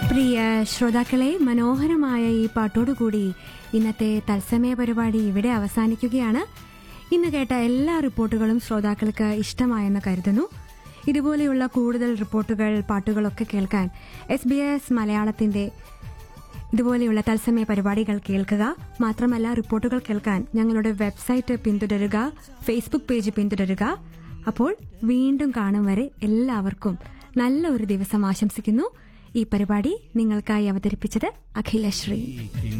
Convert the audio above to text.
പ്രിയ ശ്രോതാക്കളെ മനോഹരമായ ഈ പാട്ടോടുകൂടി ഇന്നത്തെ തത്സമയ പരിപാടി ഇവിടെ അവസാനിക്കുകയാണ് ഇന്ന് കേട്ട എല്ലാ റിപ്പോർട്ടുകളും ശ്രോതാക്കൾക്ക് ഇഷ്ടമായെന്ന് കരുതുന്നു ഇതുപോലെയുള്ള കൂടുതൽ റിപ്പോർട്ടുകൾ പാട്ടുകളൊക്കെ കേൾക്കാൻ എസ് ബി എസ് മലയാളത്തിന്റെ ഇതുപോലെയുള്ള തത്സമയ പരിപാടികൾ കേൾക്കുക മാത്രമല്ല റിപ്പോർട്ടുകൾ കേൾക്കാൻ ഞങ്ങളുടെ വെബ്സൈറ്റ് പിന്തുടരുക ഫേസ്ബുക്ക് പേജ് പിന്തുടരുക അപ്പോൾ വീണ്ടും കാണും വരെ എല്ലാവർക്കും നല്ല ഒരു ദിവസം ആശംസിക്കുന്നു ഈ പരിപാടി നിങ്ങൾക്കായി അവതരിപ്പിച്ചത് അഖിലശ്രീ